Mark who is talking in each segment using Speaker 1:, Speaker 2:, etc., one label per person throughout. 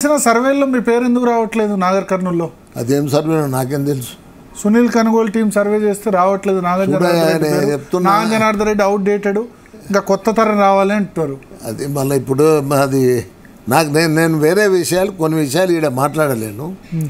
Speaker 1: ఇచ్చిన సర్వేలో మీ పేరు ఎందుకు రావట్లేదు నాగర్ కర్నూల్లో
Speaker 2: అదేం సర్వే నాకేం తెలుసు
Speaker 1: సునీల్ కనుగోలు టీం సర్వే చేస్తే రావట్లేదు నాగార్జున
Speaker 2: చూడ,
Speaker 1: రెడ్డి
Speaker 2: ఆయన
Speaker 1: పేరు.
Speaker 2: చెప్తున్నా.
Speaker 1: నాగార్జున రెడ్డి అవుట్ డేటెడ్ ఇంకా కొత్త తరం రావాలి అంటారు
Speaker 2: అది మళ్ళీ ఇప్పుడు అది నాకు నేను నేను వేరే విషయాలు కొన్ని విషయాలు ఈడ మాట్లాడలేను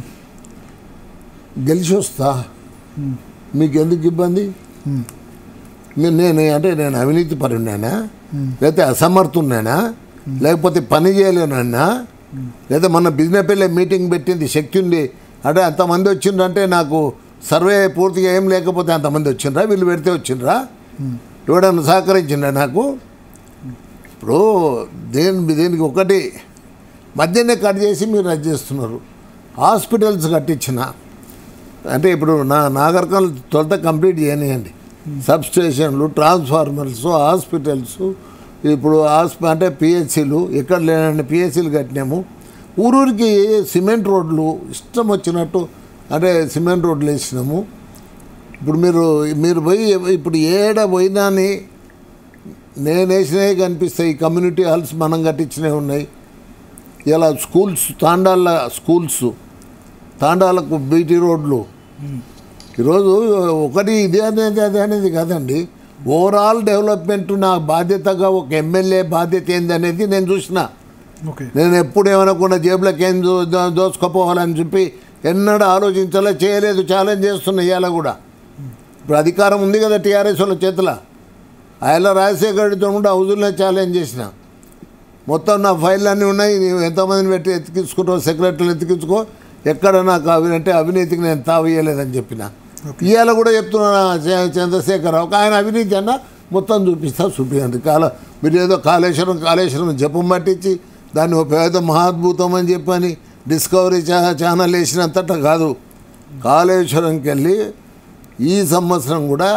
Speaker 2: గెలిచి వస్తా మీకు ఎందుకు ఇబ్బంది మీ- నేను అంటే నేను అవినీతి పరున్నానా లేకపోతే అసమర్థున్నానా లేకపోతే పని చేయలేనన్నా లేదా మొన్న బిజినెస్ పెళ్ళే మీటింగ్ పెట్టింది శక్తి ఉంది అంటే అంతమంది వచ్చిండ్రంటే నాకు సర్వే పూర్తిగా ఏం లేకపోతే అంతమంది వచ్చిండ్రా వీళ్ళు పెడితే వచ్చిండ్రా ఎవడన్నా సహకరించిండ్రా నాకు ఇప్పుడు దేని దీనికి ఒకటి మధ్యనే కట్ చేసి మీరు అది చేస్తున్నారు హాస్పిటల్స్ కట్టించిన అంటే ఇప్పుడు నా నాగరికలు తొలత కంప్లీట్ చేయనియండి సబ్ స్టేషన్లు ట్రాన్స్ఫార్మర్స్ హాస్పిటల్స్ ఇప్పుడు హాస్ప అంటే పిహెచ్సిలు ఎక్కడ లేనన్ని పిహెచ్సిలు కట్టినాము ఊరూరికి సిమెంట్ రోడ్లు ఇష్టం వచ్చినట్టు అంటే సిమెంట్ రోడ్లు వేసినాము ఇప్పుడు మీరు మీరు పోయి ఇప్పుడు ఏడ పోయినాని నేను వేసినవి కనిపిస్తాయి కమ్యూనిటీ హాల్స్ మనం కట్టించినవి ఉన్నాయి ఇలా స్కూల్స్ తాండాల స్కూల్స్ తాండాలకు బీటీ రోడ్లు ఈరోజు ఒకటి ఇది అనేది అది అనేది కాదండి ఓవరాల్ డెవలప్మెంట్ నా బాధ్యతగా ఒక ఎమ్మెల్యే బాధ్యత ఏంది అనేది నేను చూసిన
Speaker 1: ఓకే
Speaker 2: నేను ఎప్పుడు ఏమనకుండా జేబులోకి ఏం దో- దో- దోచుకోపోవాలని చెప్పి ఎన్నడూ ఆలోచించాలో చేయలేదు ఛాలెంజ్ చేస్తున్నా ఇవాళ కూడా ఇప్పుడు అధికారం ఉంది కదా టీఆర్ఎస్ వాళ్ళ చేతిలో ఆయన రాజశేఖర్తో కూడా హౌజుల్లో ఛాలెంజ్ చేసిన మొత్తం నా ఫైల్ అన్నీ ఉన్నాయి నీవు ఎంతమందిని పెట్టి ఎత్తికించుకుంటావు సెక్రటరీలు ఎత్తికించుకో ఎక్కడ నాకు అవి అంటే అవినీతికి నేను తావేయలేదని చెప్పిన ఇవాళ కూడా చెప్తున్నా చ- చంద్రశేఖరరావు ఆయన అవినీతి అన్న మొత్తం చూపిస్తా చూపించండి కాల మీరు ఏదో కాళేశ్వరం కాళేశ్వరం జపం పట్టించి దాన్ని ఒక పేద మహాద్భుతం అని చెప్పని డిస్కవరీ ఛా ఛానల్ వేసినంతట కాదు కాళేశ్వరంకి వెళ్ళి ఈ సంవత్సరం కూడా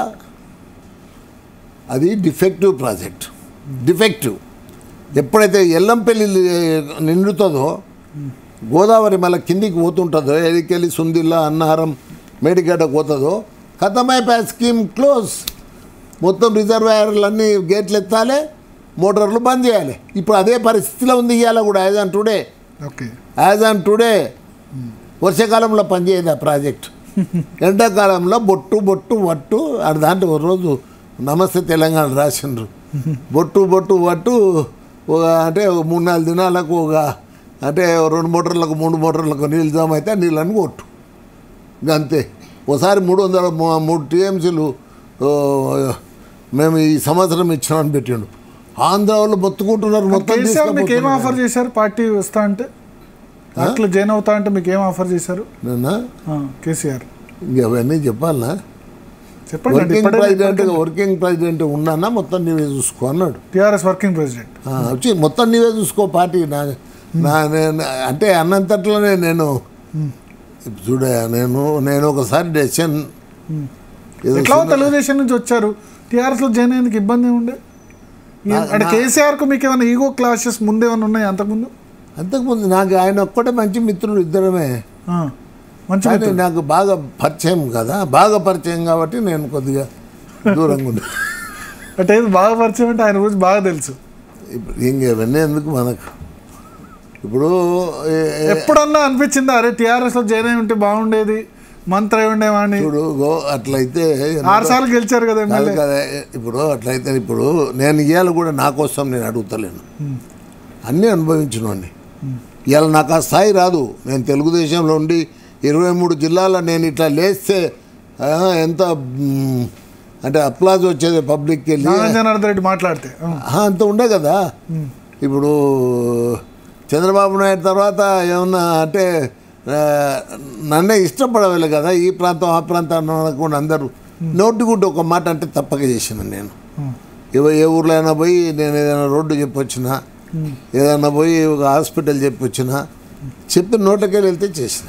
Speaker 2: అది డిఫెక్టివ్ ప్రాజెక్ట్ డిఫెక్టివ్ ఎప్పుడైతే ఎల్లంపల్లి నిండుతుందో గోదావరి మళ్ళీ కిందికి పోతుంటుందో ఎదికెళ్ళి సుందిల్లా అన్నారం మేడిగడ్డకు పోతుందో ఖతమైపోయా స్కీమ్ క్లోజ్ మొత్తం రిజర్వాయర్లన్నీ గేట్లు ఎత్తాలి మోటార్లు బంద్ చేయాలి ఇప్పుడు అదే పరిస్థితిలో ఉంది ఇవాళ కూడా as on today
Speaker 1: okay
Speaker 2: as on today వర్షాకాలంలో పనిచేయదు ఆ ప్రాజెక్ట్ ఎండాకాలంలో బొట్టు బొట్టు వట్టు అది దాంట్లో ఒక రోజు నమస్తే తెలంగాణ రాసిండ్రు బొట్టు బొట్టు వట్టు ఒక అంటే ఒక మూడు నాలుగు దినాలకు ఒక అంటే రెండు మోటార్లకు మూడు మోటార్లకు నీళ్ళు జమ అయితే ఆ నీళ్ళని కొట్టు ఇంకా అంతే ఒకసారి మూడు వందల మూ- మూడు టీఎంసీలు మేము ఈ సంవత్సరం ఇచ్చినామని పెట్టిండు ఆంధ్ర వాళ్ళు మొత్తుకుంటున్నారు మొత్తం
Speaker 1: కేసీఆర్ మీకు ఏం
Speaker 2: తీసుకుపోతున్నారు.
Speaker 1: ఆఫర్ చేశారు పార్టీ వస్తా అంటే అట్లా జాయిన్ అవుతా అంటే మీకు ఏం ఆఫర్ చేశారు
Speaker 2: నిన్న
Speaker 1: ఆ, కేసీఆర్
Speaker 2: ఇంకా అవన్నీ చెప్పాలనా
Speaker 1: చెప్పండి అంటే
Speaker 2: వర్కింగ్
Speaker 1: ఇప్పుడే
Speaker 2: ప్రెసిడెంట్ వర్కింగ్ ప్రెసిడెంట్ ఉన్నానా మొత్తం నీవే చూసుకో అన్నాడు
Speaker 1: టీఆర్ఎస్ వర్కింగ్ ప్రెసిడెంట్
Speaker 2: ఆ, వచ్చి మొత్తం నీవే చూసుకో పార్టీ నా నా నేను అంటే అన్నంతట్లోనే నేను ఇప్పుడు చూడ నేను నేను ఒకసారి డెసిషన్
Speaker 1: ఎట్లా తెలుగుదేశం నుంచి వచ్చారు టీఆర్ఎస్ లో జాయిన్ అయ్యేందుకు ఇబ్బంది ఉండే ఈ-
Speaker 2: నా-
Speaker 1: అంటే
Speaker 2: నా-
Speaker 1: కేసీఆర్ కు మీకు ఏమైనా ఈగో క్లాషెస్ ముందే ఏమైనా ఉన్నాయి అంతకుముందు
Speaker 2: అంతకుముందు నాకు ఆయన ఒక్కటే మంచి మిత్రుడు ఇద్దరమే
Speaker 1: ఆ, మంచి
Speaker 2: కానీ
Speaker 1: మిత్రుడు.
Speaker 2: నాకు బాగా పరిచయం కదా బాగా పరిచయం కాబట్టి నేను కొద్దిగా దూరంగా ఉన్నా
Speaker 1: అంటే ఏది బాగా పరిచయం అంటే ఆయన గురించి బాగా తెలుసు
Speaker 2: ఇప్పుడు ఇంకేవన్నీ ఎందుకు మనకు ఇప్పుడు ఏ- ఏ-
Speaker 1: ఎప్పుడన్నా అనిపించిందా అరే టీఆర్ఎస్ లో జాయిన్ అయి ఉంటే బాగుండేది మంత్రి అయి ఉండేవాడిని
Speaker 2: ఇప్పుడు గో అట్లయితే
Speaker 1: ఆరు సార్లు గెలిచారు కదా
Speaker 2: కాదు
Speaker 1: ఎమ్మెల్యే
Speaker 2: కదా ఇప్పుడు అట్లయితే ఇప్పుడు నేను ఇవాళ కూడా నా కోసం నేను అడుగుతలేను అన్నీ అనుభవించినోడిని ఇవాళ నాకు ఆ స్థాయి రాదు నేను తెలుగుదేశంలో ఉండి ఇరవై మూడు జిల్లాల నేను ఇట్లా లేస్తే ఆ, ఎంత మ్, అంటే అప్లాజ్ వచ్చేది పబ్లిక్కి వెళ్ళి
Speaker 1: నాగేంద్రనాథ్ రెడ్డి మాట్లాడితే ఆ,
Speaker 2: ఆ, అంత ఉండే కదా ఇప్పుడు చంద్రబాబు నాయుడు తర్వాత ఏమన్నా అంటే ఆ, నన్నే ఇష్టపడవాలి కదా ఈ ప్రాంతం ఆ ప్రాంతం అనకుండా అందరూ నోటిగుడ్డు ఒక మాట అంటే తప్పక చేసిన నేను ఇవ ఏ ఊర్లో అయినా పోయి నేను ఏదైనా రోడ్డు చెప్పొచ్చినా ఏదైనా పోయి ఒక హాస్పిటల్ చెప్పొచ్చినా చెప్పి నోట్లకెళ్ళి వెళ్తే చేసిన